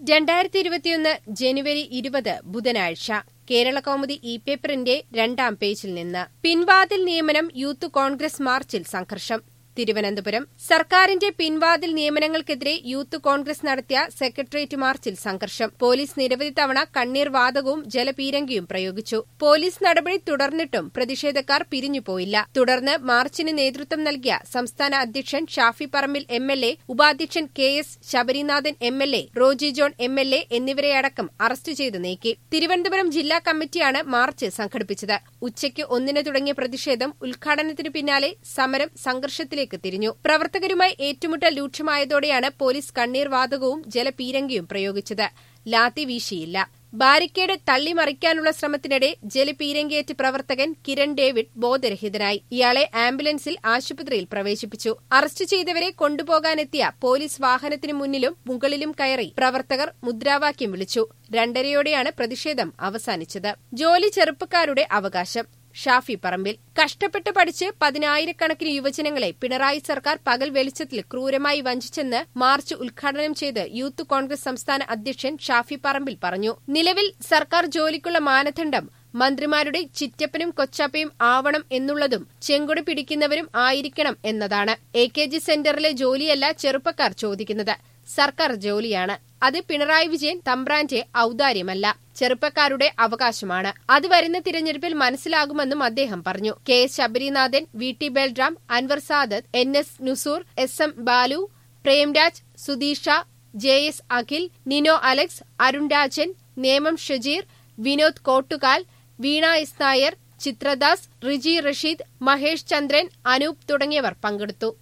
രണ്ടായിരത്തി ഇരുപത്തിയൊന്ന് ജനുവരി ഇരുപത് ബുധനാഴ്ച കേരള കൗമുദി ഇ പേപ്പറിന്റെ രണ്ടാം പേജിൽ നിന്ന് പിൻവാതിൽ നിയമനം യൂത്ത് കോൺഗ്രസ് മാർച്ചിൽ സംഘർഷം തിരുവനന്തപുരം സർക്കാരിന്റെ പിൻവാതിൽ നിയമനങ്ങൾക്കെതിരെ യൂത്ത് കോൺഗ്രസ് നടത്തിയ സെക്രട്ടേറിയറ്റ് മാർച്ചിൽ സംഘർഷം പോലീസ് നിരവധി തവണ കണ്ണീർ വാതകവും ജലപീരങ്കിയും പ്രയോഗിച്ചു പോലീസ് നടപടി തുടർന്നിട്ടും പ്രതിഷേധക്കാർ പിരിഞ്ഞുപോയില്ല തുടർന്ന് മാർച്ചിന് നേതൃത്വം നൽകിയ സംസ്ഥാന അധ്യക്ഷൻ Shafi Parambil M L A ഉപാധ്യക്ഷൻ K S Sabarinathan M L A Roji John M L A എന്നിവരെയടക്കം അറസ്റ്റ് ചെയ്ത് നീക്കി തിരുവനന്തപുരം ജില്ലാ കമ്മിറ്റിയാണ് മാർച്ച് സംഘടിപ്പിച്ചത് ഉച്ചയ്ക്ക് ഒന്നിന് തുടങ്ങിയ പ്രതിഷേധം ഉദ്ഘാടനത്തിനു പിന്നാലെ സമരം സംഘർഷത്തിലേക്ക് തിരിഞ്ഞു പ്രവർത്തകരുമായി ഏറ്റുമുട്ടൽ രൂക്ഷമായതോടെയാണ് പോലീസ് കണ്ണീർ വാതകവും ജലപീരങ്കിയും പ്രയോഗിച്ചത് ലാത്തി വീശിയില്ല ബാരിക്കേഡ് തള്ളിമറിക്കാനുള്ള ശ്രമത്തിനിടെ ജലപീരങ്കിയേറ്റ് പ്രവർത്തകൻ കിരൺ ഡേവിഡ് ബോധരഹിതനായി ഇയാളെ ആംബുലൻസിൽ ആശുപത്രിയിൽ പ്രവേശിപ്പിച്ചു അറസ്റ്റ് ചെയ്തവരെ കൊണ്ടുപോകാനെത്തിയ പോലീസ് വാഹനത്തിനു മുന്നിലും മുകളിലും കയറി പ്രവർത്തകർ മുദ്രാവാക്യം വിളിച്ചു രണ്ടരയോടെയാണ് പ്രതിഷേധം അവസാനിച്ചത് ജോലി ചെറുപ്പക്കാരുടെ അവകാശം ഷാഫി പറമ്പിൽ കഷ്ടപ്പെട്ട് പഠിച്ച് പതിനായിരക്കണക്കിന് യുവജനങ്ങളെ പിണറായി സർക്കാർ പകൽ വെളിച്ചത്തിൽ ക്രൂരമായി വഞ്ചിച്ചെന്ന് മാർച്ച് ഉദ്ഘാടനം ചെയ്ത് യൂത്ത് കോൺഗ്രസ് സംസ്ഥാന അധ്യക്ഷൻ ഷാഫി പറമ്പിൽ പറഞ്ഞു നിലവിൽ സർക്കാർ ജോലിക്കുള്ള മാനദണ്ഡം മന്ത്രിമാരുടെ ചിറ്റപ്പനും കൊച്ചാപ്പയും ആവണം എന്നുള്ളതും ചെങ്കൊടി പിടിക്കുന്നവരും ആയിരിക്കണം എന്നതാണ് എ കെ ജി സെന്ററിലെ ജോലിയല്ല ചെറുപ്പക്കാർ ചോദിക്കുന്നത് സർക്കാർ ജോലിയാണ് അത് പിണറായി വിജയൻ തമ്പ്രാന്റെ ഔദാര്യമല്ല ചെറുപ്പക്കാരുടെ അവകാശമാണ് അത് വരുന്ന തിരഞ്ഞെടുപ്പിൽ മനസ്സിലാകുമെന്നും അദ്ദേഹം പറഞ്ഞു K S Sabarinathan V T Balram Anwar Sadath N S Nusoor S M Balu Premraj Sudheesh J S Akhil Nino Alex Arun Rajan Nemom Shajeer Vinod Kottukal Veena S Nair Chithradas Riji Rasheed Mahesh Chandran Anoop തുടങ്ങിയവർ പങ്കെടുത്തു